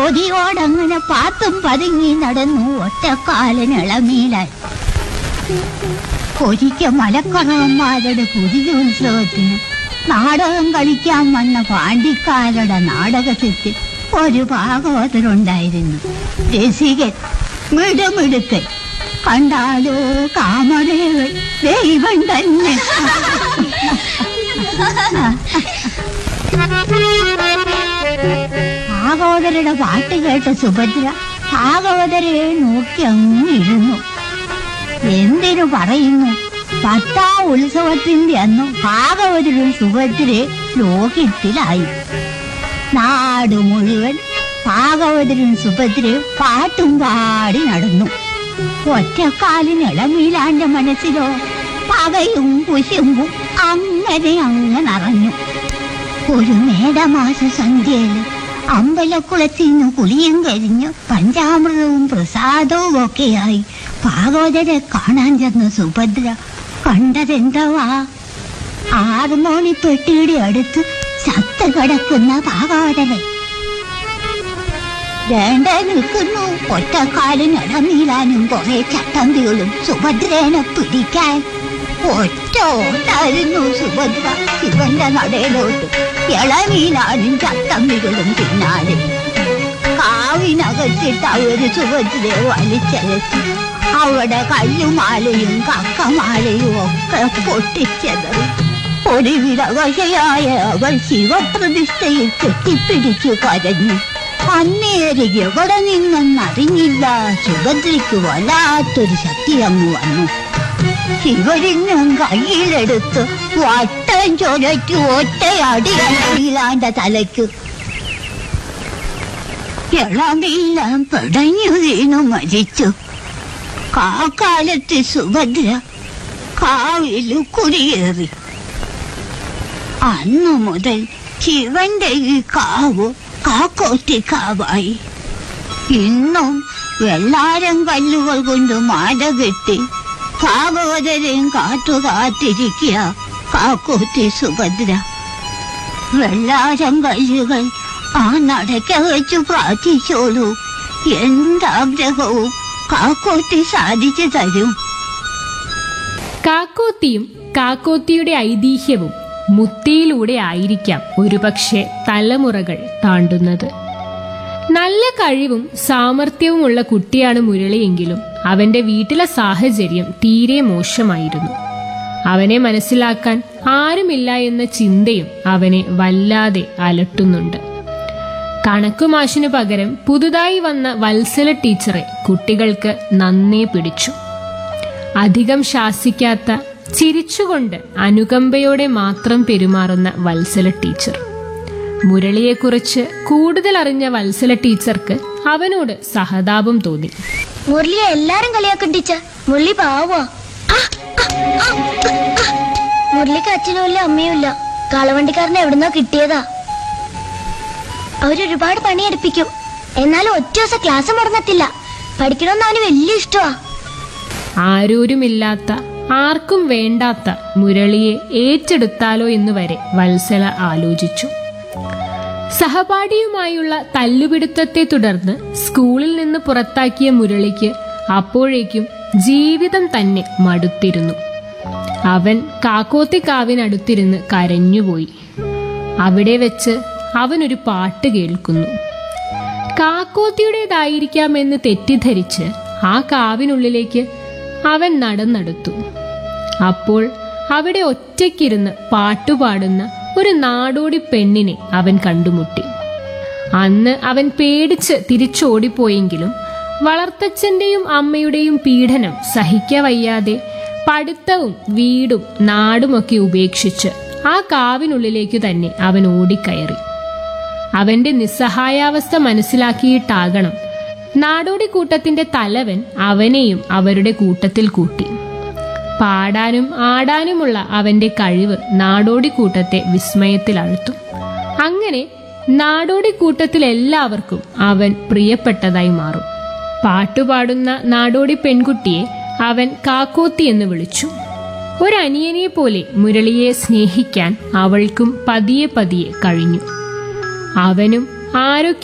കൊതിയോടങ്ങനെ പാത്തും പതുങ്ങി നടന്നു ഒറ്റക്കാലനിളമീലായി ഒരിക്കൽ മലക്കറവന്മാരുടെ പുതിയോത്സവത്തിന് നാടകം കളിക്കാൻ വന്ന പാണ്ടിക്കാരുടെ നാടകത്തിൽ ഒരു ഭാഗവതരുണ്ടായിരുന്നു രസികൻ മിടുമിടുക്കൻ കണ്ടാലോ കാമദേവൻ ദൈവം തന്നെ ഭാഗവതരുടെ പാട്ട് കേട്ട സുഭദ്ര ഭാഗവതരെ നോക്കി അങ്ങിരുന്നു എന്തിനു പറയുന്നു പത്താം ഉത്സവത്തിന്റെ അന്ന് ഭാഗവതരും സുഭദ്രെ ലോകത്തിലായി നാട് മുഴുവൻ ഭാഗവതരും സുഭദ്രയും പാട്ടും പാടി നടന്നു ഒറ്റക്കാലിന് ഇളമീലാന്റെ മനസ്സിലോ പകയും കുശുമ്പും അങ്ങനെ അങ്ങ് നിറഞ്ഞു ഒരു മേടമാസ സന്ധ്യയില് അമ്പലക്കുളത്തിൽ നിന്ന് കുളിയും കഴിഞ്ഞ് പഞ്ചാമൃതവും പ്രസാദവും ഒക്കെയായി ഭാഗവതരെ കാണാൻ ചെന്ന സുഭദ്ര കണ്ടതെന്തവാ ആറുമോണി പെട്ടിയുടെ അടുത്ത് ചത്ത് കിടക്കുന്ന ഭാഗവതരെ വേണ്ട നിൽക്കുന്നു ഒറ്റക്കാലിന് ഇടനീളാനും കുറെ ചട്ടമ്പികളും സുഭദ്രേനെ പിടിക്കാൻ ഒറ്റ ഓട്ടായിരുന്നു സുഭദ്ര ശിവന്റെ നടയിലോട്ട് ഇളനീലാനും ചട്ടമ്പികളും പിന്നാലെ കാവിനകത്തിട്ട് അവര് സുഭദ്രയെ വലിച്ചലച്ചു അവിടെ കല്ലുമാലയും കക്കമാലയും ഒക്കെ പൊട്ടിച്ചതറി ഒടുവിലവശയായ അവൾ ശിവപ്രതിഷ്ഠയിൽ കെട്ടിപ്പിടിച്ചു കരഞ്ഞു അന്നേര് എവിടെ നിന്നെന്നറിഞ്ഞില്ല സുഭദ്രയ്ക്ക് വല്ലാത്തൊരു ശക്തി അങ്ങ് വന്നു ശിവലിംഗം കയ്യിലെടുത്ത് വട്ടം ചൊരച്ചു ഒറ്റയടിയിലാണ്ട തലയ്ക്ക് ഇളമെല്ലാം പിടഞ്ഞു വീണു മരിച്ചു കാക്കാലത്ത് സുഭദ്ര കാവിലു കുടിയേറി അന്നു മുതൽ ശിവന്റെ ഈ കാവ് കാക്കോത്തി കാവായി ഇന്നും വെള്ളാരം കല്ലുകൾ കൊണ്ട് മാല കെട്ടി ഭാഗവതരെയും കാത്തു കാത്തിരിക്കുക കാക്കോത്തി സുഭദ്ര വെള്ളാരം കല്ലുകൾ ആ നടക്ക വെച്ച് പ്രാർത്ഥിച്ചോളൂ എന്താഗ്രഹവും കാക്കോത്തി സാധിച്ചു തരും കാക്കോത്തിയും കാക്കോത്തിയുടെ ഐതിഹ്യവും മുത്തിയിലൂടെ ആയിരിക്കാം ഒരുപക്ഷെ തലമുറകൾ താണ്ടുന്നത് നല്ല കഴിവും സാമർഥ്യവുമുള്ള കുട്ടിയാണ് മുരളിയെങ്കിലും അവന്റെ വീട്ടിലെ സാഹചര്യം തീരെ മോശമായിരുന്നു അവനെ മനസ്സിലാക്കാൻ ആരുമില്ല എന്ന ചിന്തയും അവനെ വല്ലാതെ അലട്ടുന്നുണ്ട് കണക്കുമാഷിനു പകരം പുതുതായി വന്ന വത്സല ടീച്ചറെ കുട്ടികൾക്ക് നന്നേ പിടിച്ചു അധികം ശാസിക്കാത്ത ചിരിച്ചുകൊണ്ട് അനുകമ്പയോടെ മാത്രം പെരുമാറുന്ന വത്സല ടീച്ചർ മുരളിയെക്കുറിച്ച് കൂടുതൽ അറിഞ്ഞ വത്സല ടീച്ചർക്ക് അവനോട് സഹതാപം തോന്നി മുരളിയെ എല്ലാരും കളിയാക്കും ടീച്ചർ മുരളി പാവാ മുരളിക്ക് അച്ഛനും ഇല്ല അമ്മയും ഇല്ല കാളവണ്ടിക്കാരനെ എവിടുന്നോ കിട്ടിയതാ അവരൊരുപാട് പണിയെടുപ്പിക്കും എന്നാലും ഒറ്റ ദിവസം ക്ലാസ് മുടങ്ങത്തില്ല പഠിക്കണമെന്ന് അവന് വലിയ ഇഷ്ടമാ ആരോരുമില്ലാത്ത ആർക്കും വേണ്ടാത്ത മുരളിയെ ഏറ്റെടുത്താലോ എന്ന് വരെ വത്സല ആലോചിച്ചു സഹപാഠിയുമായുള്ള തല്ലുപിടുത്തത്തെ തുടർന്ന് സ്കൂളിൽ നിന്ന് പുറത്താക്കിയ മുരളിക്ക് അപ്പോഴേക്കും ജീവിതം തന്നെ മടുത്തിരുന്നു അവൻ കാക്കോത്തിക്കാവിനടുത്തിരുന്ന് കരഞ്ഞുപോയി അവിടെ വെച്ച് അവനൊരു പാട്ട് കേൾക്കുന്നു കാക്കോത്തിയുടേതായിരിക്കാമെന്ന് തെറ്റിദ്ധരിച്ച് ആ കാവിനുള്ളിലേക്ക് അവൻ നടന്നെടുത്തു അപ്പോൾ അവിടെ ഒറ്റയ്ക്കിരുന്ന് പാട്ടുപാടുന്ന ഒരു നാടോടി പെണ്ണിനെ അവൻ കണ്ടുമുട്ടി അന്ന് അവൻ പേടിച്ച് തിരിച്ചോടിപ്പോയെങ്കിലും വളർത്തച്ഛന്റെയും അമ്മയുടെയും പീഡനം സഹിക്കവയ്യാതെ പഠിത്തവും വീടും നാടുമൊക്കെ ഉപേക്ഷിച്ച് ആ കാവിനുള്ളിലേക്ക് തന്നെ അവൻ ഓടിക്കയറി അവന്റെ നിസ്സഹായാവസ്ഥ മനസ്സിലാക്കിയിട്ടാകണം നാടോടി കൂട്ടത്തിന്റെ തലവൻ അവനെയും അവരുടെ കൂട്ടത്തിൽ കൂട്ടി പാടാനും ആടാനുമുള്ള അവന്റെ കഴിവ് നാടോടി കൂട്ടത്തെ വിസ്മയത്തിലഴുത്തു അങ്ങനെ നാടോടി കൂട്ടത്തിൽ എല്ലാവർക്കും അവൻ പ്രിയപ്പെട്ടതായി മാറും പാട്ടുപാടുന്ന നാടോടി പെൺകുട്ടിയെ അവൻ കാക്കോത്തി എന്ന് വിളിച്ചു ഒരനിയനെ പോലെ മുരളിയെ സ്നേഹിക്കാൻ അവൾക്കും പതിയെ പതിയെ കഴിഞ്ഞു അവനും ആരൊക്കെ